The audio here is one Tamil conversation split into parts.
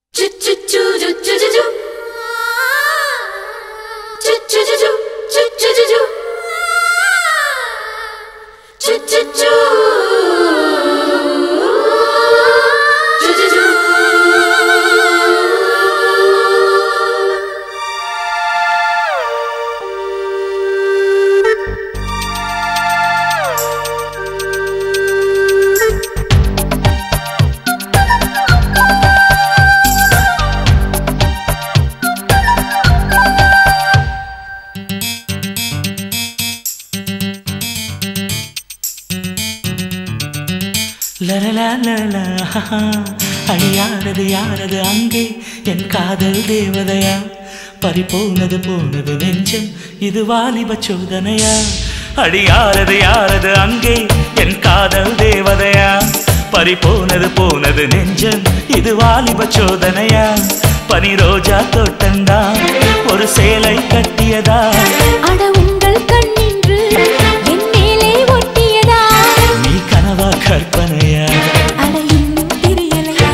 லலலலலா, அடியாரது யாரது அங்கே என் காதல் தேவதையா பறிபோனது போனது நெஞ்சம் இது வாலிப சோதனையா அடியாரது யாரது அங்கே என் காதல் தேவதையா பறிபோனது போனது நெஞ்சம் இது வாலிப சோதனையா பனி ரோஜா தோட்டந்தா ஒரு சேலை கட்டியதா அட உங்கள் கண்ணின்று என் மேலே ஒட்டியதா நீ கனவா கற்பனையா அட இன்னும் தெரியலையா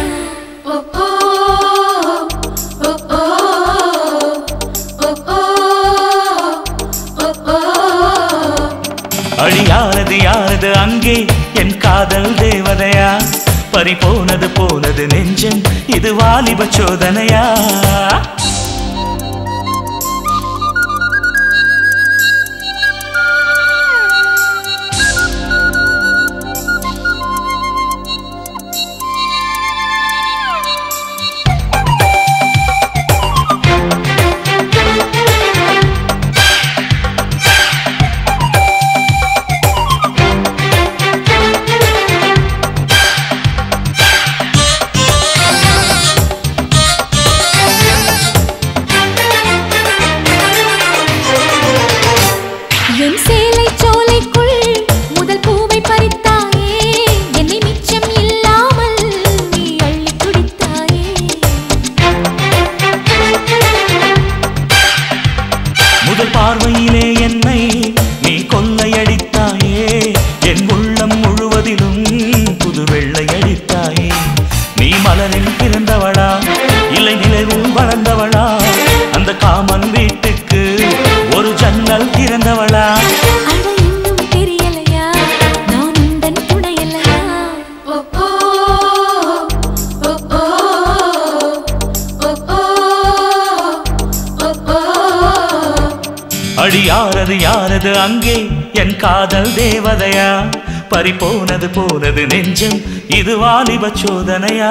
அடி யாரது யாரது அங்கே என் காதல் தேவதையா பறி போனது போனது நெஞ்சம் இது வாலிப சோதனையா என் சேலை சோலைக்குள் முதல் பூவை பறித்தாயே என்னை மிச்சம் இல்லாமல் நீ அள்ளி குடித்தாயே முதல் பார்வையிலே என்னை நீ கொள்ளையடித்தாயே என் உள்ளம் முழுவதிலும் புது வெள்ளை அடித்தாயே நீ மலரில் பிறந்தவளா இல்லை நிலவில் வளர்ந்தவளா அந்த காமன் வீட்டுக்கு ஒரு ஜன்னல் திறந்தவளா அட இன்னும் தெரியலையா நான் உந்தன் துணையல்லையா அடி யாரது யாரது அங்கே என் காதல் தேவதையா பறி போனது போனது நெஞ்சம் இது வாலிப சோதனையா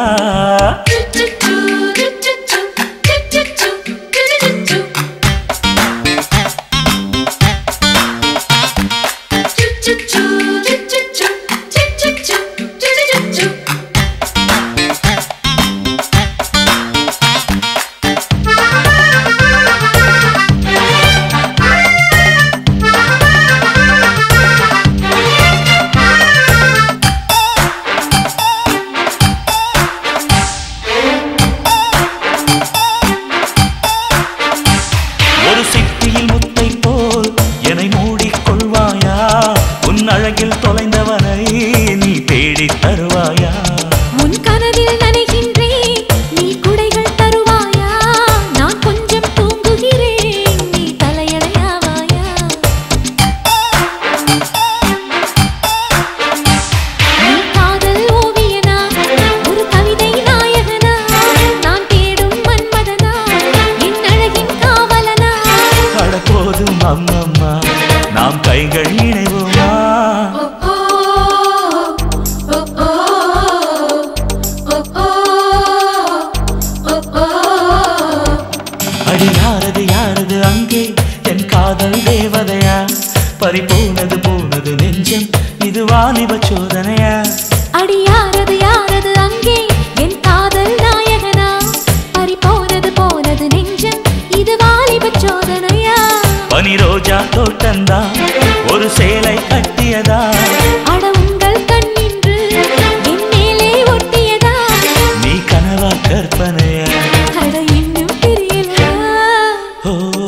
ஒரு சிப்பியில் முத்தை போல் என்னை மூடிக் கொள்வாயா உன் அழகில் தொலைந்தவனை நீ தேடித் தருவாயா உன் கனவில் நனைகின்றேன் நீ குடைகள் தருவாயா நான் கொஞ்சம் தூங்குகிறேன் நீ தலையணையாவாயா நீ காதல் ஓவியனா ஒரு கவிதை நாயகனா நான் தேடும் மன்மதனா என் அழகின் காவலனா அட போதும் அம்மம்மா நாம் கைகள் இணைவோமா அடி யாரது யாரது அங்கே என் காதல் தேவதையா பறி போனது போனது நெஞ்சம் இது வாலிப சோதனையா அடி யாரது யாரது அங்கே என் காதல் நாயகனா பறி போனது போனது நெஞ்சம் இது வாலிப சோதனையா பனி ரோஜா தோட்டந்தா ஒரு சேலை கட்டியதா அட உங்கள் கண்ணின்று என் மேலே ஒட்டியதா நீ கனவா கற்பனையா அட இன்னும் தெரியலையா ஓ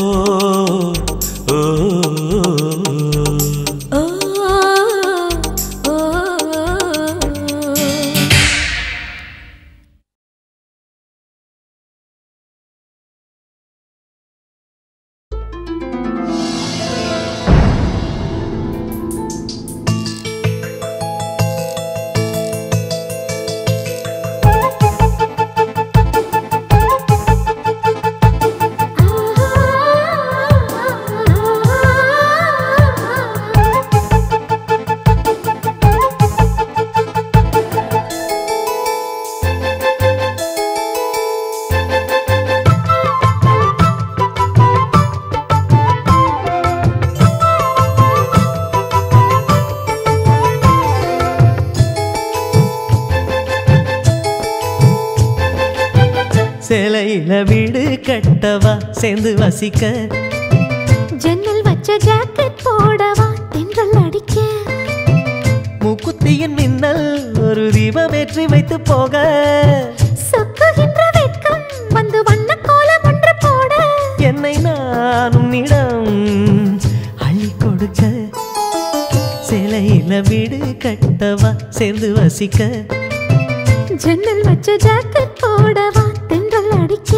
சிலையில வீடு கட்டவா சேர்ந்து வசிக்க ஜன்னல் வச்ச ஜாக்கெட் போடவா தென்றல் அடிக்க மூக்குத்தியின் மின்னல் ஒரு தீபமேற்றி வைத்து போக சொக்குகின்ற வெட்கம் வந்து வண்ண கோலம் ஒன்று போட என்னை நான் உன்னிடம் அள்ளி கொடுக்க சிலையில வீடு கட்டவா சேர்ந்து வசிக்க ஜன்னல் வச்ச ஜாக்கெட் போடவா தென்றல் அடிக்க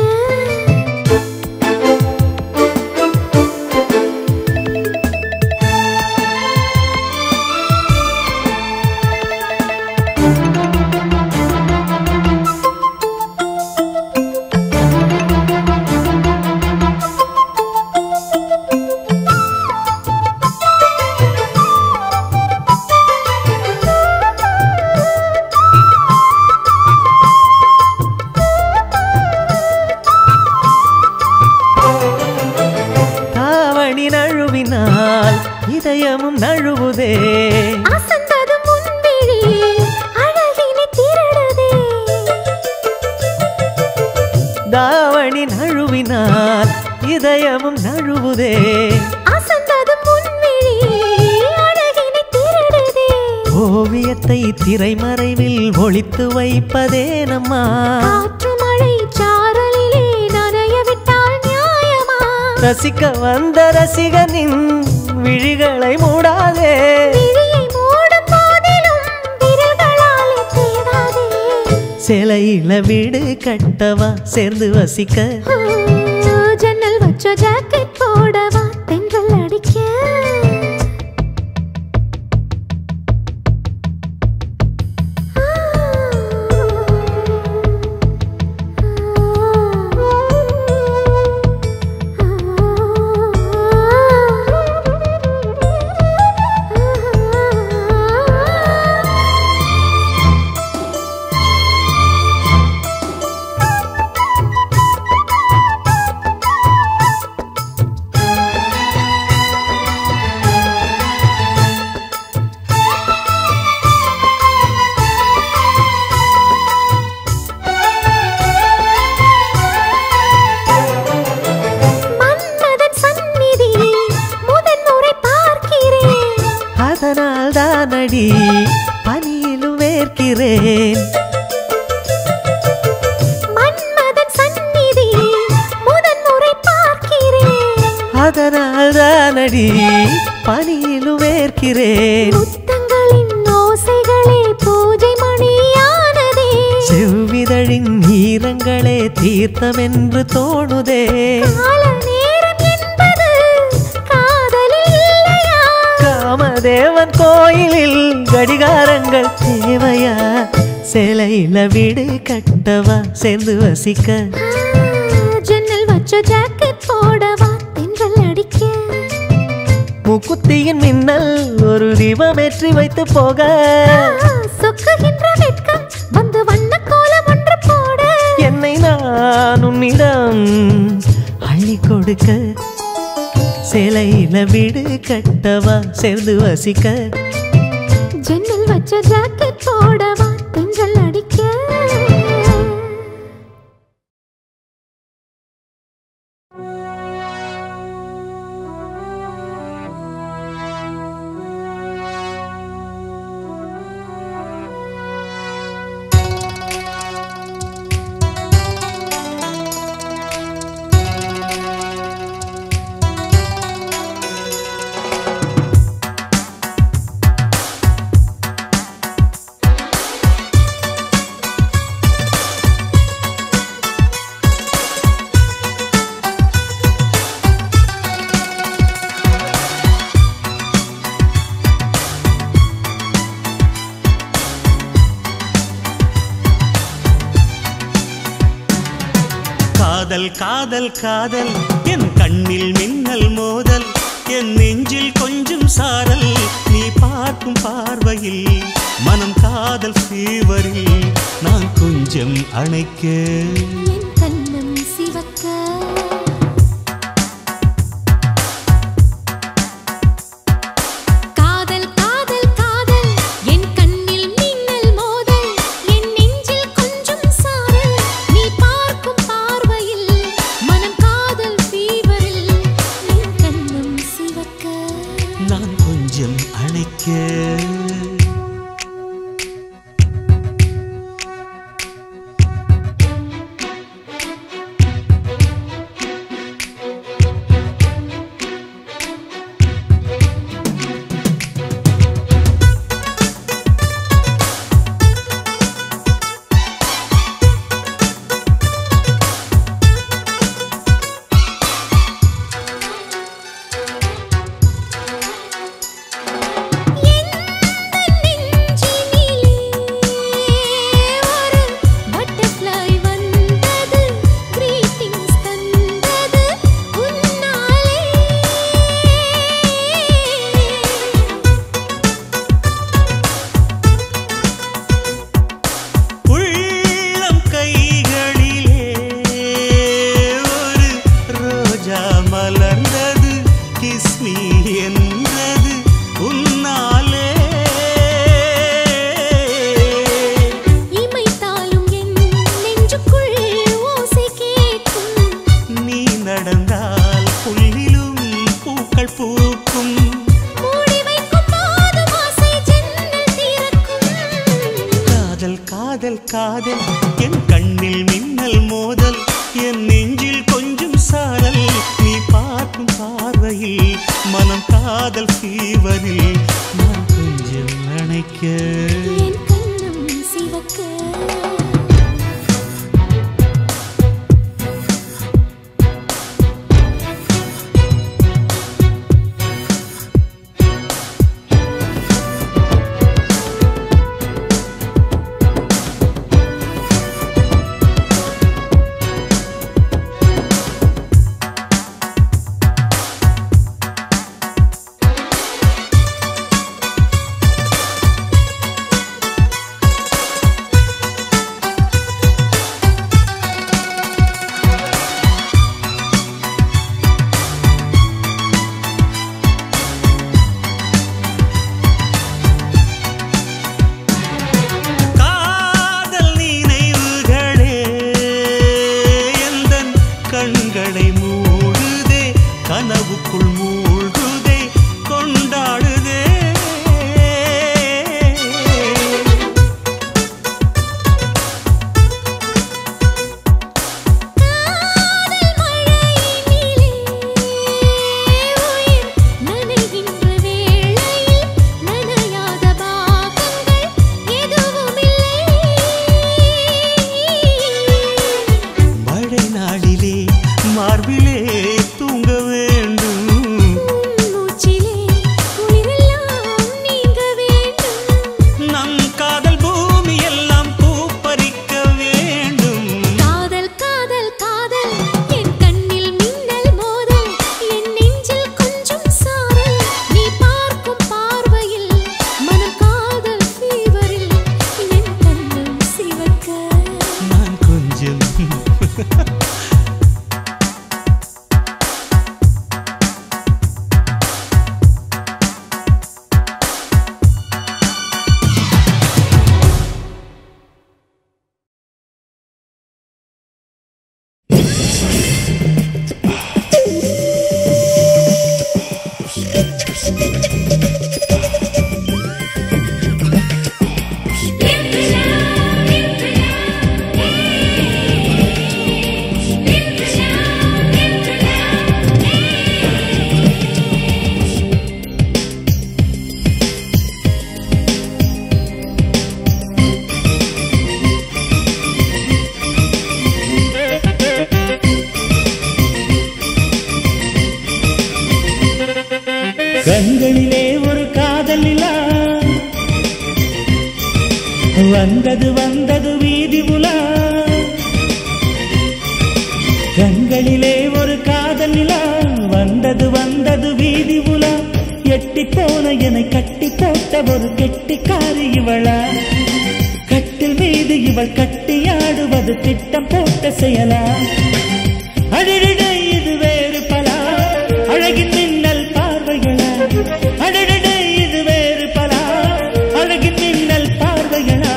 தாவணி நழுவினால் இதயமும் நழுவுதே அசந்தது முன்விழி அழகினை திருடுதே தாவணி நழுவினால் இதயமும் நழுவுதே அசந்தது முன்விழி அழகினை திருடுதே ஓவியத்தை திரைமறைவில் ஒளித்து வைப்பதே நம்மா காற்று மழை சாரலிலே நனைய விட்டால் நியாயமா ரசிக்க வந்த ரசிகனின் விழிகளை மூடாதே விழியை மூடும் போதிலும் விரல்களாலே தேடாதே சிலையில வீடு கட்டவா சேர்ந்து வசிக்க ஜன்னல் வச்ச ஜாக்கெட் போடவா தென்றல் அடிக்க மன்மதன் சந்நிதி முதன் முறை பார்க்கிறேன் அதனால் தானடி பனியிலும் வேர்க்கிறேன் மன்மதன் சந்நிதி முதன் முறை பார்க்கிறேன் அதனால் தானடி பனியிலும் வேர்க்கிறேன் முத்தங்களின் ஓசைகளே பூஜை மணியானதே செவ்விதழின் ஈரங்களே தீர்த்தமென்று தோணுதே கால நேரம் என்பது காதலில் இல்லையா காமதேவன் கோயிலில் கடிகாரங்கள் தேவையா சிலையில வீடு கட்டவா சேர்ந்து வசிக்க ஜன்னல் வச்ச ஜாக்கெட் போடவா தென்றல் அடிக்க முக்குத்தியின் மின்னல் ஒரு தீபமேற்றி வைத்து போக சொக்குகின்ற வெட்கம் வந்து வண்ண கோலம் ஒன்று போட என்னை நான் உன்னிடம் அள்ளி கொடுக்க சிலையில வீடு கட்டவா சேர்ந்து வசிக்க ஜன்னல் வச்ச ஜாக்கெட் போடவா தென்றல் அடிக்க காதல் காதல் காதல் என் கண்ணில் மின்னல் மோதல் என் நெஞ்சில் கொஞ்சம் சாரல் நீ பார்க்கும் பார்வையில் மனம் காதல் ஃபீவரில் நான் கொஞ்சம் அணைக்க என் கண்ணம் சிவக்க காதல் காதல் காதல் என் கண்ணில் மின்னல் மோதல் என் நெஞ்சில் கொஞ்சம் சாரல் நீ பார்க்கும் சிரிக்க என் கண்ணம் சிவக்க காதல் நினைவுகளே எந்தன் கண்களை மூடுதே கனவுக்குள் மூழ்குதே கொண்டாடுதே காதல் மழையினிலே உயிர் நனைகின்ற வேளையில் நனையாத பாகங்கள் எதுவுமில்லை மழை நாளிலே மார்பிலே தூங்க வேண்டும் மூச்சிலே குளிரெல்லாம் நீங்க வேண்டும் நம் காதல் பூமி எல்லாம் பூப்பறிக்க வேண்டும் காதல் காதல் காதல் என் கண்ணில் மின்னல் மோதல் என் நெஞ்சில் கொஞ்சம் சாரல் நீ பார்க்கும் பார்வையில் மனம் காதல் ஃபீவரில் என் கண்ணம் சிவக்க நான் கொஞ்சம் கண்களிலே ஒரு காதல் நிலா வந்தது வந்தது வீதி உலா கண்களிலே ஒரு காதல் நிலா வந்தது வந்தது வீதி உலா எட்டி போன என்னை கட்டி போட்ட ஒரு கெட்டிக்காரி இவளா கட்டில் மீது இவள் கட்டியாடுவது திட்டம் போட்ட செயலா அடடட இது வேறு பலா அழகின் மின்னல் பார்வைகளா அடடட இது வேறு பலா அழகின் மின்னல் பார்வைகளா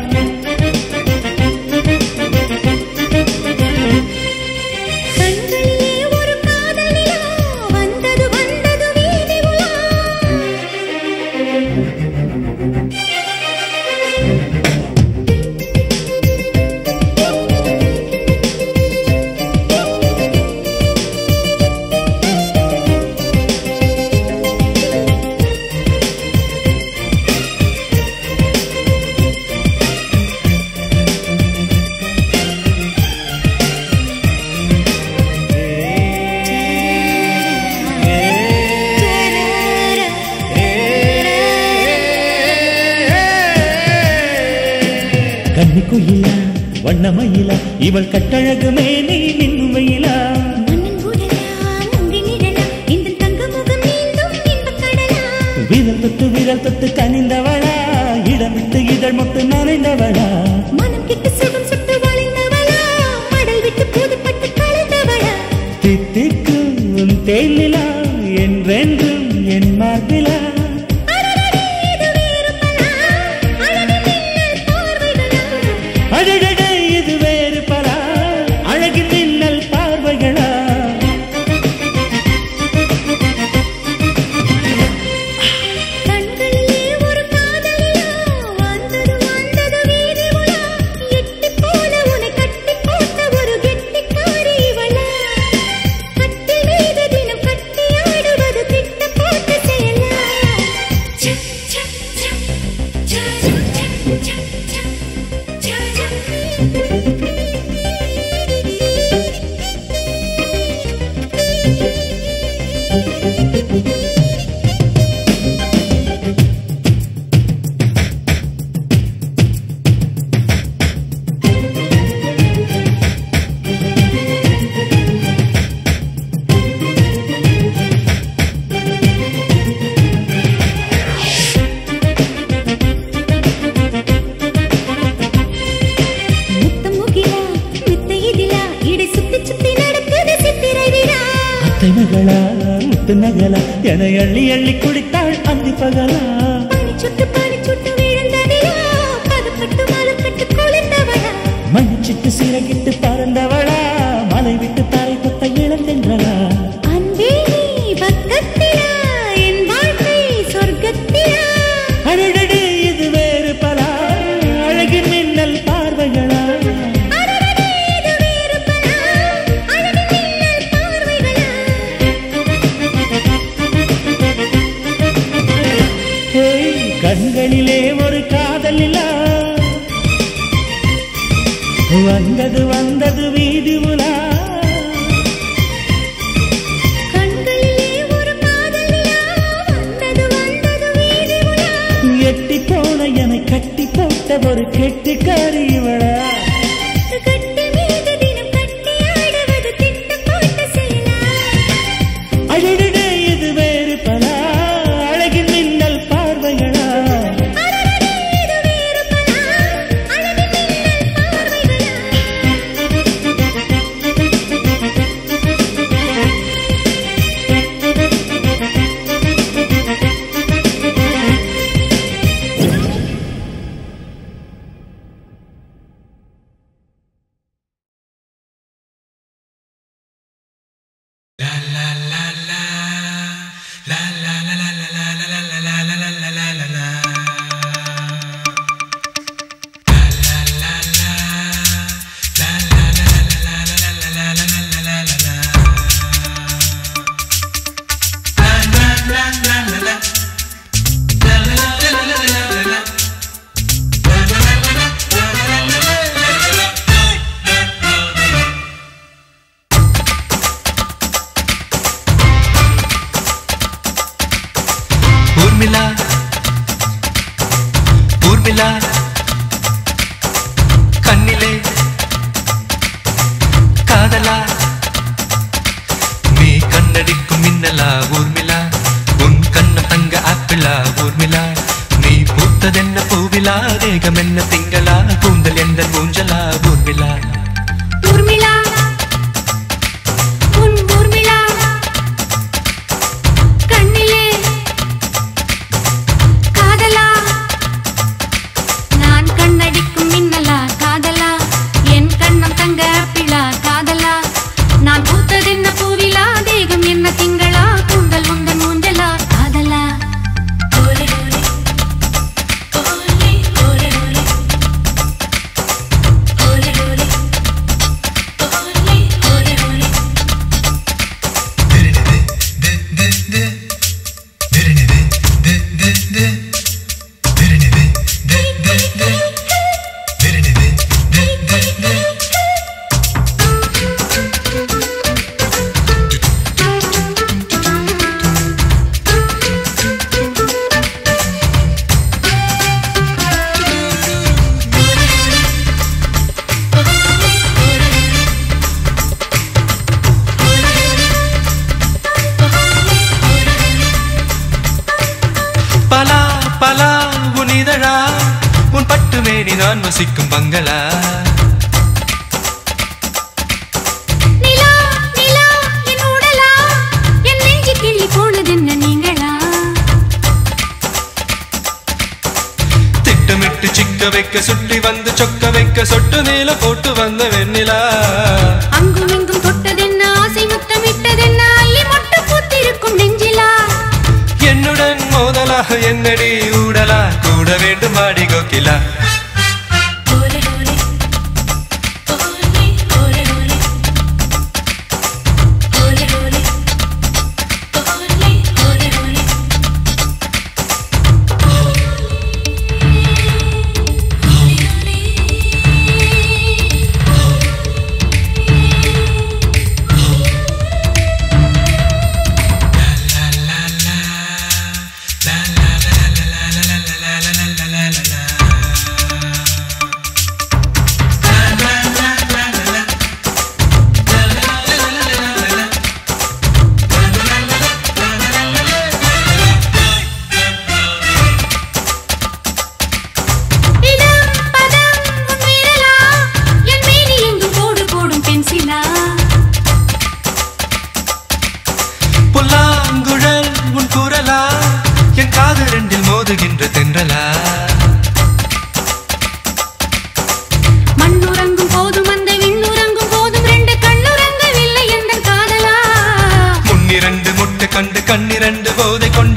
கண்களிலே ஒரு காதல் நிலா வந்தது வந்தது வீதி உலா கன்னி குயிலா வண்ணமயிலா இவள் கட்டழகுமே நீ மின்னுமையிலா மண்ணின் உடலா முந்தி நிழலா இந்த தங்க முகம் நீந்தும் இன்பக் கடலா விரல் தொட்டு விரல் தொட்டு கனிந்தவளா இடம் விட்டு இதழ் மொட்டு நனைந்தவளா மனம் கிட்டு சுகம் சுட்டு வளைந்தவளா மடல் விட்டு புதுப்பட்டு கலந்தவளா தித்திக்கும் உன் தேனிலா என்றென்றும் என் மார்பிலா அடடடே, இது வேறு பலா அழகு மின்னல் பார்வைகளா அழகட இது வேறு பலா அழகின் மின்னல் பார்வைகளா கண்களிலே ஒரு நகளா முத்து நகலா என அள்ளி அள்ளி குடித்தாள் அந்தி பகலா பனிச்சுட்டு பனிச்சுட்டு விழுந்ததிலா பதப்பட்டு மலப்பட்டு குளிர்ந்தவளா மன்னிச்சிட்டு சிறகிட்டு பறந்தவளா மலை விட்டு தரை கொத்த இழந்தென்றளா அன்பே நீ பக்கத்திலா என் வாழ்க்கை சொர்க்கத்திலா அழகடி இது வேறு பலா அழகின் மின்னல் பார்வைகளா அடடடே, இது வேறு பலா, அழகு மின்னல் பார்வைகளா ஏய், கண்களிலே ஒரு காதல் நிலா வந்தது வந்தது வீதி உலா கண்களிலே ஒரு காதல் நிலா வந்தது வந்தது வீதி உலா எட்டி போன என கட்டி போட்ட ஒரு கெட்டிக்காரி இவளா கட்டி மீது தினம் கட்டி ஆடுவது திட்டு போட்ட சேலா அழகே இது வேறு பலா அழகின் மின்னல் பார்வைகளா அடடடே, இது வேறு பலா, அழகு மின்னல் பார்வைகளா ஊர்மிளா ஊர்மிளா கண்ணிலே காதலா நீ கண்ணடிக்கும் மின்னலா ஊர்மிளா உன் கண்ண தங்க ஆப்பிளா ஊர்மிளா நீ பூத்ததென்ன பூவிலா தேகம் என்ன திங்களா கூந்தல் எந்த ஊஞ்சலா ஊர்மிளா ஊர்மிளா உன் ஊர்மிளா கண்ணிலே காதலா நான் கண்ணடிக்கும் மின்னலா காதலா என் கண்ணம் தங்க பிழா காதலா நான் பூத்ததென்ன பூவிலா தேகம் என்ன திங்களா கூந்தல் உந்தன் மூஞ்சலா காதலா ஓலே ஓலே ஓலே ஓலே ஓலே ஓலே ஓலே ஓலே ஓலே ஓலே பலா பலா உன் இதழா உன் பட்டு மேனி நான் வசிக்கும் பங்களா நிலா நிலா என் உடலா என் நெஞ்சு கிள்ளி போனதென்ன நீங்களா திட்டமிட்டு சிக்க வைக்க சுட்டி வந்து சொக்க வைக்க சொட்டு நீல போட்டு வந்த வெண்ணிலா அங்கும் இங்கும் தொட்டதென்ன ஆசை முத்தமிட்டதென்ன அள்ளி மொட்டு பூத்திருக்கும் நெஞ்சிலா என்னுடன் மோதலா என்னடி ஊடலா கூட வேண்டும் வாடி கோகிலா ஓலே ஓலே ஓலே ஓலே ஓலே ஓலே ஓலே ஓலே ஓலே ஓலே la la la la la la la la la la la la la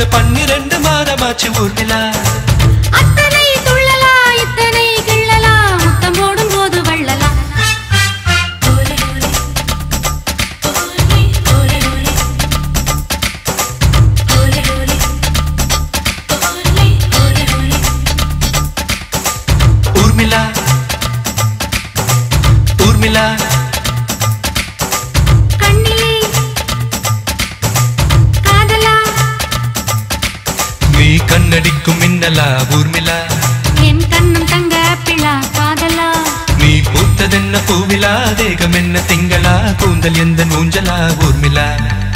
பன்னிரண்டு மாதமாச்சு ஊர்மிளா அத்தனை துள்ளலா இத்தனை கிள்ளலா முத்தம் போடும் போது வள்ளலா ஊர்மிளா ஊர்மிளா கண்ணிலே காதலா நீ கண்ணடிக்கும் மின்னலா ஊர்மிளா என் கண்ணம் தங்க பிள்ளா காதலா நீ பூத்ததென்ன பூவிலா தேகம் என்ன திங்களா கூந்தல் எந்த ஊஞ்சலா ஊர்மிளா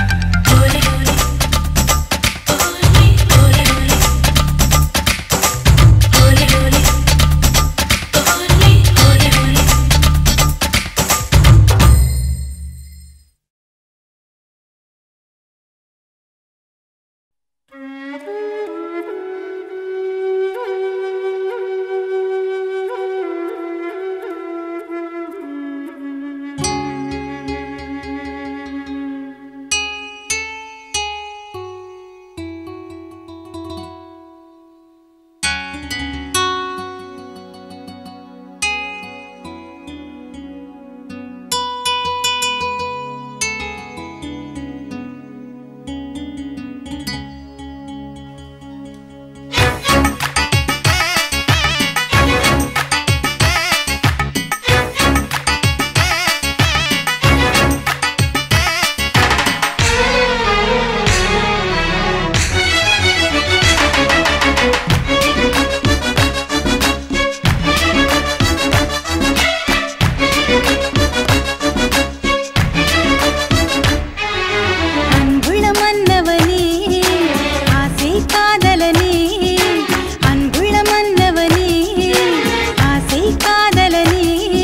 அன்புள்ள மன்னவனே ஆசை காதலனே அன்புள்ள மன்னவனே ஆசை காதலனே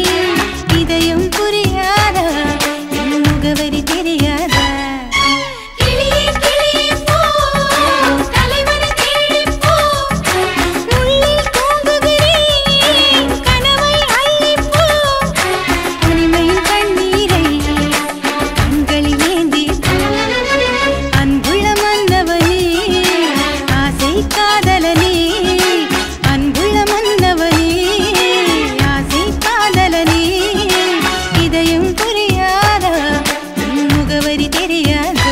இதயம் புரியாதா என் முகவரி தெரியாதா கிளியே கிளியே போ தலைவனை தேடி போ முள்ளில் தூங்குகிறேன் கனவை அள்ளிப் போ தனிமையின் கண்ணீரை கண்களில் ஏந்திப் போ அன்புள்ள மன்னவனே ஆசை காதலனே அன்புள்ள மன்னவனே ஆசை காதலனே இதயம் புரியாதா உன் முகவரி தெரியாதா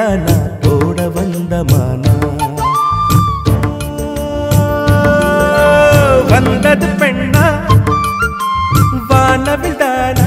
தில்லானா போட வந்த மானா வந்தது பெண்ணா வானவில் தானா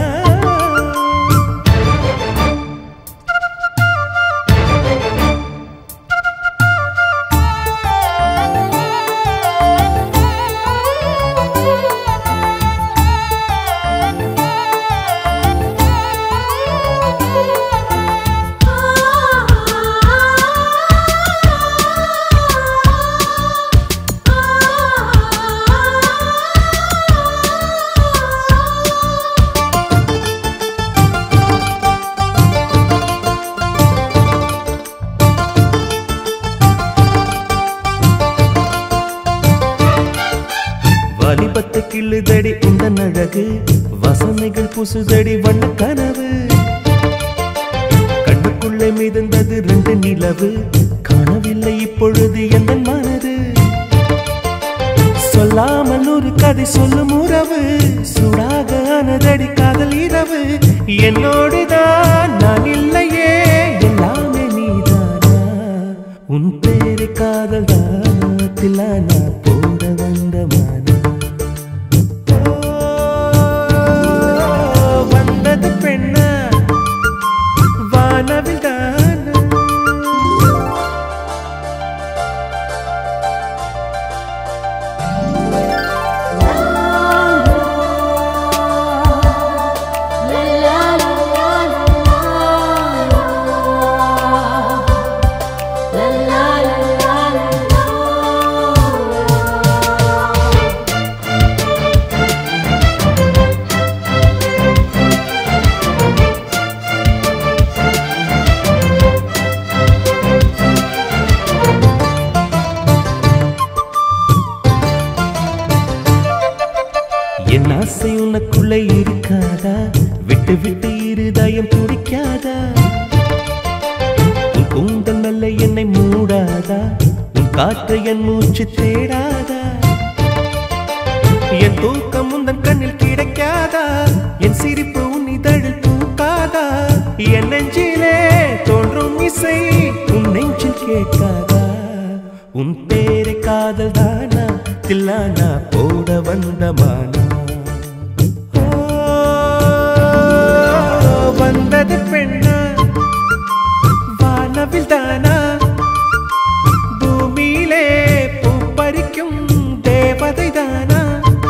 வாலிபத்து கிள்ளுதடி உந்தன் அழகு வசனைகள் புசுதடி வண்ண கனவு கண்ணுக்குள்ளே மிதந்தது ரெண்டு நிலவு காணவில்லை இப்பொழுது எந்த மனது சொல்லாமல் ஒரு கதை சொல்லும் உறவு சுடாக ஆனதடி காதல் இரவு என்னோடுதான் நான் இல்லையே எல்லாமே நீதானா உன் பேரு காதல் தானத்திலானா போட வந்த மானா ஓ, வந்தது பெண்ணா வானவில் தானா என் ஆசை உனக்குள்ளே இருக்காதா விட்டு விட்டு இருதயம் துடிக்காதா உன் கூந்தல் நல்ல என்னை மூடாதா உன் காற்று என் மூச்சு தேடாதா என் தூக்கம் உந்தன் கண்ணில் கிடைக்காதா என் சிரிப்பு உன் இதழில் பூக்காதா என் நெஞ்சிலே தோன்றும் இசை உன் நெஞ்சில் கேட்காதா உன் பேரை காதல் தானா தில்லானா போட வந்த மானா ஓ, வந்தது பெண்ணா வானவில் தானா பூமியிலே பூ பறிக்கும் தேவதை தானா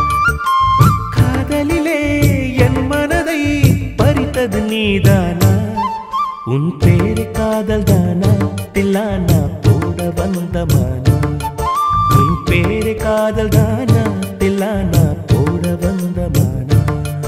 காதலிலே என் மனதை பறித்தது நீதானா உன் பேரு காதல் தானா தில்லானா போட வந்த மானா உன் பேரு காதல் தானா தில்லானா போட வந்த மானா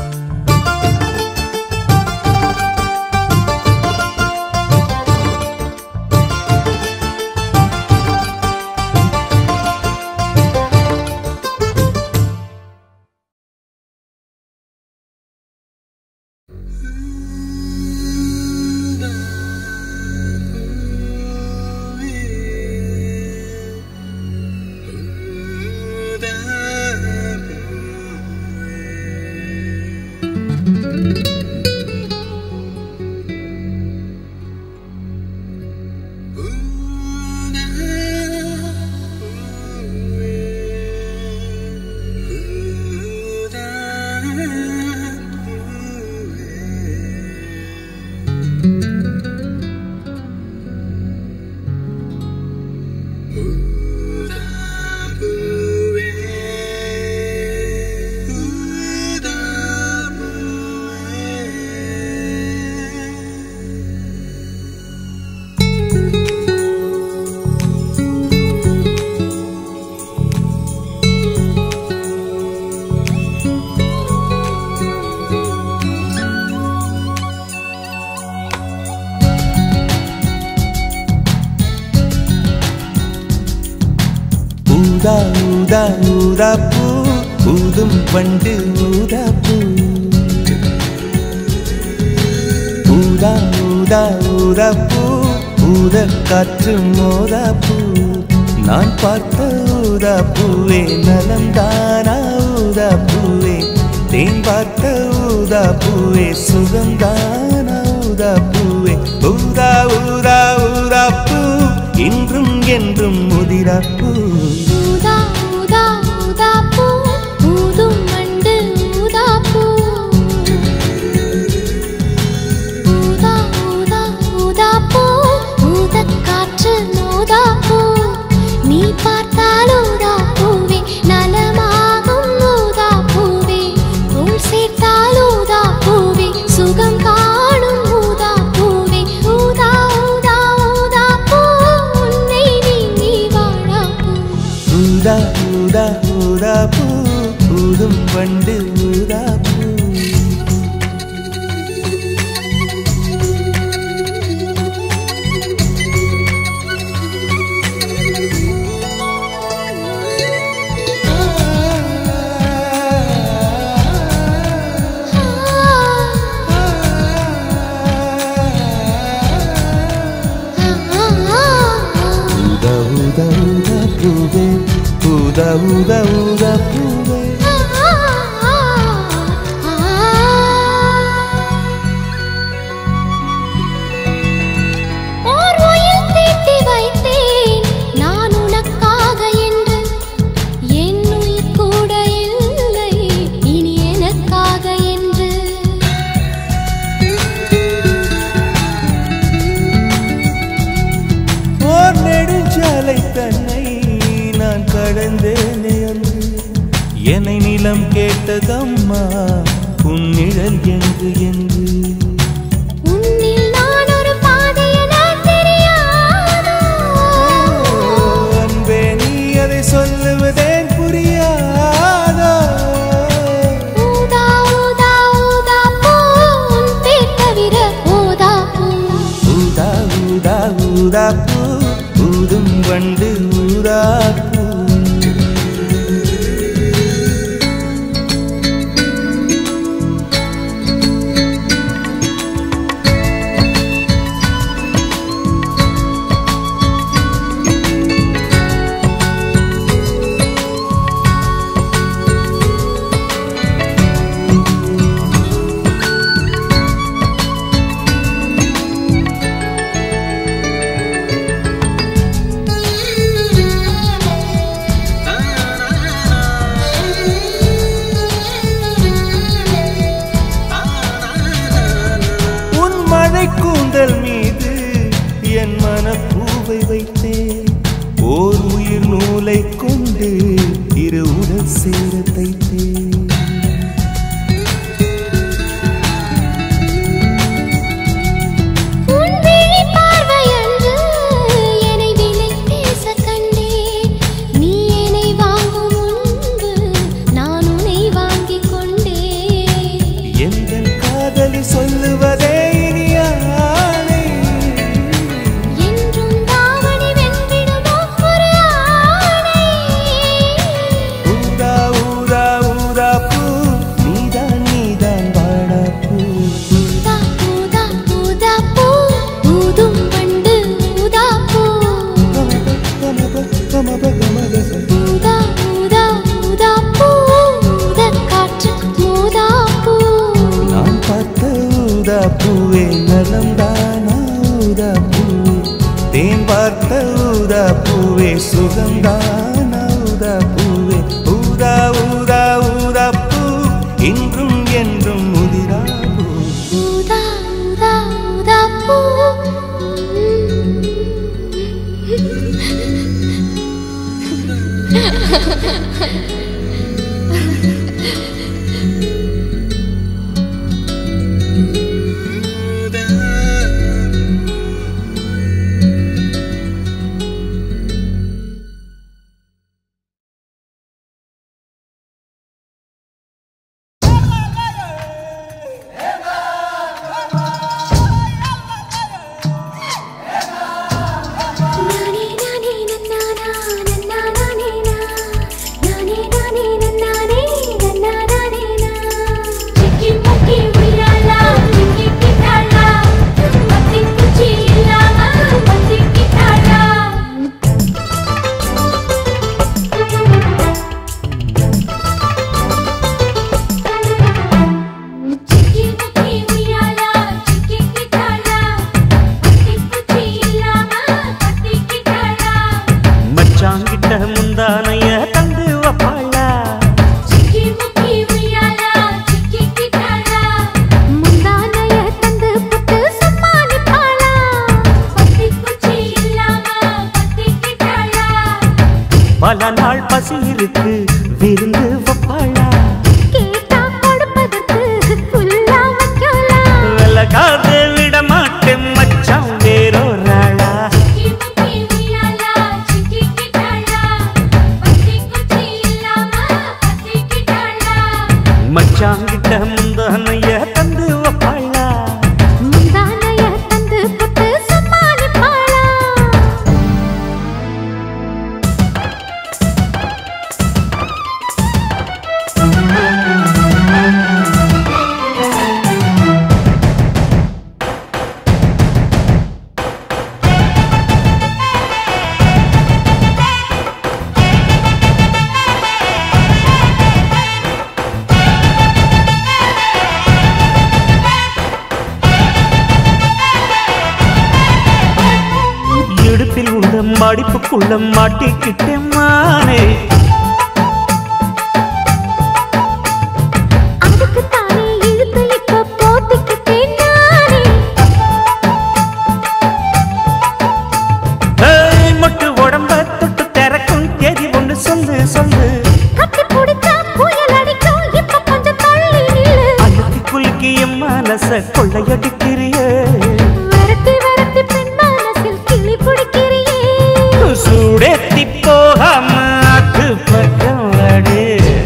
ஊதா ஊதா ஊதா பூ ஊதும் பண்டு ஊதா பூ ஊதா ஊதா ஊதா பூ ஊத காற்று மோதா பூ நான் பார்த்த ஊதா பூவே நலம் தானா ஊதா பூவே தேன் பார்த்த ஊதா பூவே சுகம் தானா ஊதா பூவே ஊதா ஊதா ஊதா என்றும் முதிராப்பூ ஊதா ஊதா ஊதா பூ ஊதும் வண்டு ஊதா பூ ஊதா ஊதா ஊதா பூ ஊதக் காற்று மோதா பூ நீ பார்த்தால் ஊதா பூவே நலமாகும் ஊதா பூவே உள் சேர்த்தால் ஊதா பூவே சுகம் காணும் ஊதா பூவே ஊதா ஊதா ஊதா பூ உன்னை நீங்கி வாழா பூ ஊதா ஊதா ஊதா பூ ஊதும் வண்டு ஊதா பூ ஊதா ஊதா ஊதா பூவே ஊதா ஊதா ஊதா பூவே ஓர் உயில் தீட்டி வைத்தேன் நான் உனக்காக என்று என் உயிர் கூட இல்லை இனி எனக்காக என்று ஓர் நெடுஞ்சாலை தன்னை நான் கடந்தேனே அன்று என்னை நிலம் கேட்டதம்மா உன்னிழல் என்று என்று உன்னில் நான் ஒரு பாதை என தெரியாதோ அன்பே நீ அதை சொல்லுவதேன் புரியாதோ ஊதா ஊதா ஊதா பூ உன் பேர் தவிர ஊதா பூ ஊதா ஊதா ஊதா பூ ஊதும் வண்டு ஊதா பூ உன் மழை கூந்தல் மீது என் மனப்பூவை வைத்தேன் ஓர் உயிர் நூலை கொண்டு இரு உடல் சேர தைத்தேன் உன் விழி பார்வையன்று என்னை விலை பேச கண்டேன் நீ என்னை வாங்கும் முன்பு நான் உன்னை வாங்கிக் கொண்டேன் எங்கள் காதலி சொல்லுவதே இனியானே என்றும் தாவணி வென்றிடுமோ ஒரு ஆணை ஊதா ஊதா ஊதா பூ நீதான் நீதான் வாடா பூ ஊதா ஊதா ஊதா பூ ஊதும் வண்டு ஊதா பூ ஊதா ஊதா ஊதா பூ ஊதக் காற்று மோதா பூ நான் பார்த்த ஊதா பூவே நலம்தானா ஊதா பூவே தேன் பார்த்த ஊதா பூவே சுகம்தானா ஊதா பூவே ஊதா ஊதா ஊதா பூ இன்றும் என்றும் முதிரா பூ ஊதா ஊதா ஊதா பூ நானே நானே நன்னானா நன்னானா நேனா நானே பல நாள் பசி இருக்கு விருந்து வப்பாளா கேட்டா கொடுப்பதற்கு புல்லா வைக்கலாம் விலகாது விட மாட்டேன் மச்சான் வேறொரு ஆளா மச்சாங்கிட்ட முந்தானைய தந்து வப்பாளா முந்தானைய தந்து புட்டு சமாளிப்பாளா இடுப்பில் உள்ள மடிப்புக்குள்ள மாட்டிக்கிட்டேன் மானே அதுக்கு தானே இழுத்து இப்ப போத்திக்கிட்டேன் நானே ஏய், மொட்டு உடம்ப தொட்டு திறக்கும் தேதி ஒன்று சொல்லு சொல்லு கட்டி பிடிச்சா புயல் அடிக்கும் இப்ப கொஞ்சம் தள்ளி நில்லு அழுத்தி குலுக்கி என் மனச கொள்ளையடிக்கிறியே விரட்டி விரட்டி பெண் மனசில் கிளி பிடிக்கிறியே சூடேத்தி போகாம அது பக்கம் வாடு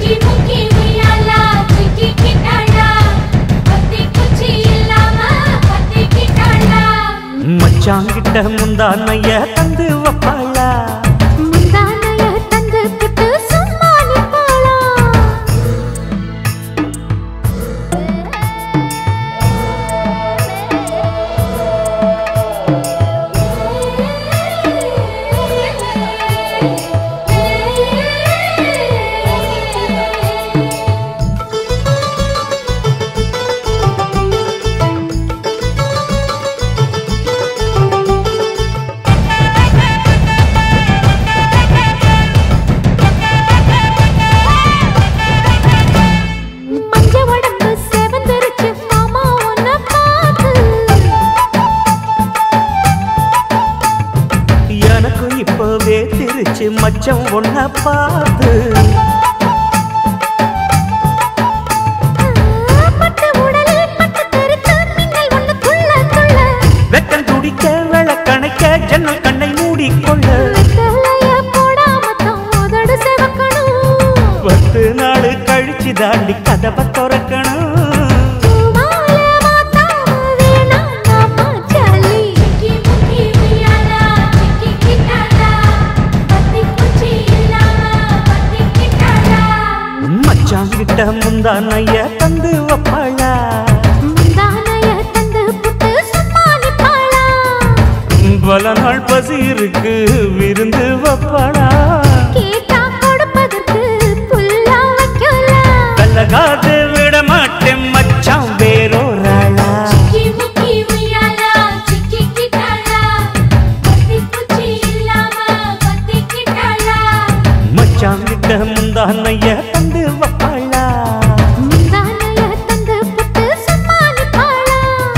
மச்சாங்கிட்ட முந்தானைய தந்து வப்பாளா முந்தானைய தந்து புட்டு சமாளிப்பாளா மஞ்ச உடம்பு செவந்திருச்சு மாமா உன்னை பார்த்து எனக்கும் இப்பவே திருச்சு மச்சம் ஒன்ன பார்த்து பட்டு உடலில் பட்டு தெறித்து மின்னல் ஒன்று துள்ள துள்ள வெக்கம் துடிக்க விளக்கணைக்க ஜன்னல் கண்ணை மூடிக்கொள்ள வெத்தலைய போடாம தான் உதடு செவக்கணும் பத்து நாள் கழிச்சு தாண்டி கதவை திறக்கணும் பூமால மாத்தாம வேணாம் நாம ஜல்லி மச்சாங்கிட்ட முந்தானைய தந்து வப்பாளா முந்தானைய தந்து புட்டு சமாளிப்பாளா பல நாள் பசி இருக்கு விருந்து வப்பாளா கேட்டா கொடுப்பதற்கு புல்லா வைக்கலாம் கல்லகாது விட மாட்டேன் மச்சான் வேறொரு ஆளா மச்சாங்கிட்ட முந்தானைய தந்து வப்பாளா முந்தானைய தந்து புட்டு சமாளிப்பாளா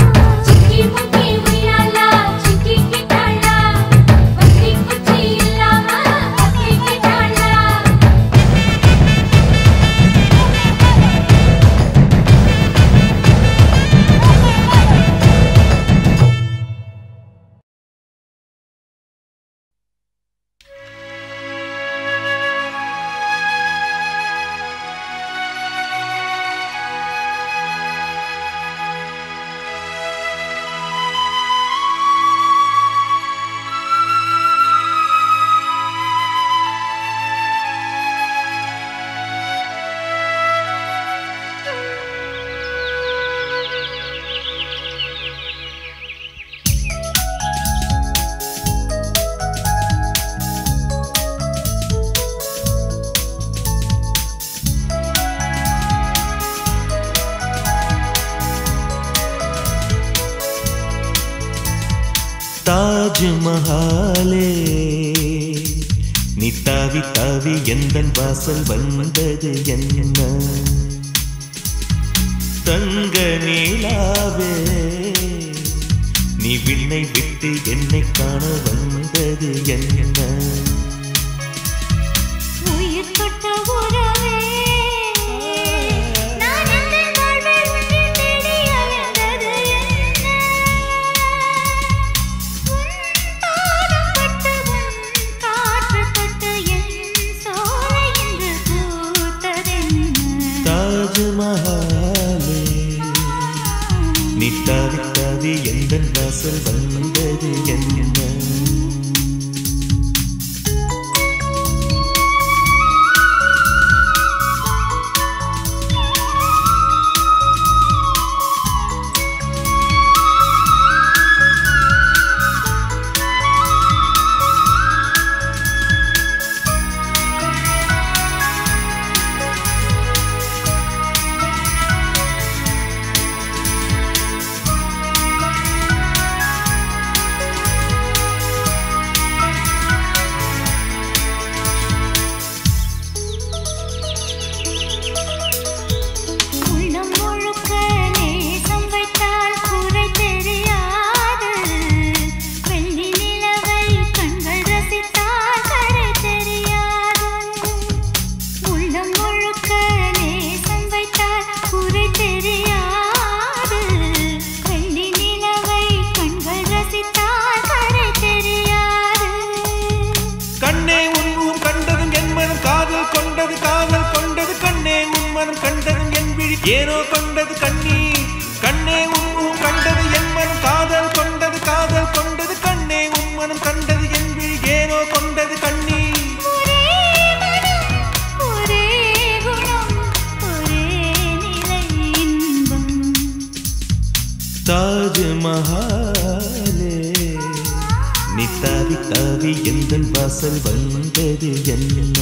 தாஜ்மஹாலே நீ தாவி தாவி எந்த வாசல் வந்தது என்ன தங்க நீலாவே நீ விண்ணை விட்டு என்னை காண வந்தது என்ன ஏனோ கொண்டது கண்ணி கண்ணே உன்முகம் கண்டது என் மனம் காதல் கொண்டது காதல் கொண்டது கண்ணே உன் மனம் கண்டது என்று ஏனோ கொண்டது கண்ணி ஒரே மனம் ஒரே குணம் ஒரே நிலை இன்பம் தாஜ்மஹாலே நீ தாவி தாவி எந்த வாசல் வந்தது என்ன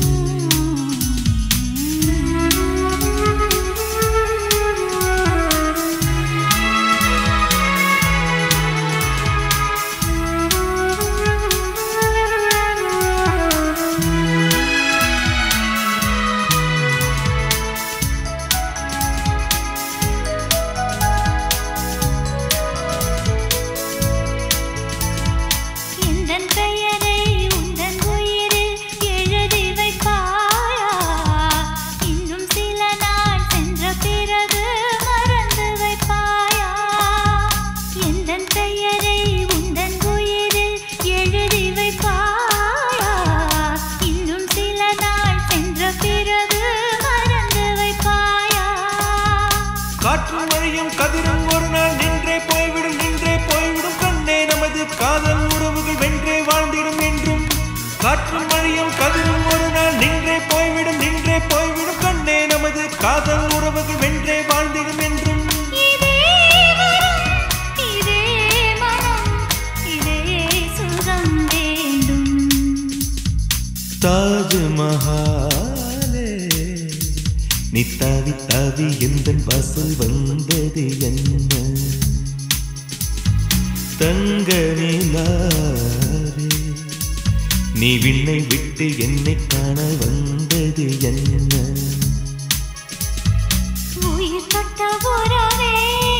எந்தன் பெயரை உந்தன் உயிரில் எழுதி வைப்பாயா இன்னும் சில நாள் சென்ற பிறகு மறந்து வைப்பாயா எந்தன் பெயரை உந்தன் உயிரில் எழுதி வைப்பாயா இன்னும் சில நாள் சென்ற பிறகு மறந்து வைப்பாயா காற்று மழையும் கதிரும் ஒரு நாள் நின்றே போய்விடும் நின்றே போய்விடும் கண்ணே நமது காதல் உறவுகள் வென்றே வாழ்ந்திடும் என்றும் காற்று மழையும் கதிரும் ஒரு நாள் நின்றே போய்விடும் நின்றே போய்விடும் கண்ணே நமது காதல் உறவுகள் வென்றே வாழ்ந்திடும் என்றும் இதே வரம் இதே மனம் இதே சுகம் வேண்டும் தாஜ்மஹாலே நீ தாவி தாவி எந்த வாசல் வந்தது என்ன தங்க நிலாவே நீ விண்ணை விட்டு என்னை காண வந்தது என்ன உயிர் தொட்ட உறவே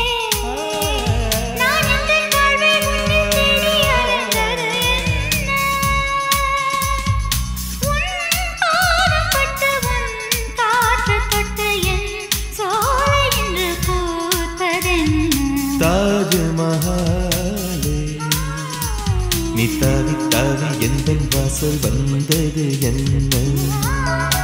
நான் எந்தன் வாழ்வில் உன்னை தேடி அலைந்தது என்ன? உன் பாதம் பட்டு உன் காற்று தொட்டு என் சோலை இன்று பூத்ததென்ன தாஜ்மஹாலே நீ தாவி தாவி எந்த வாசல் வந்தது என்ன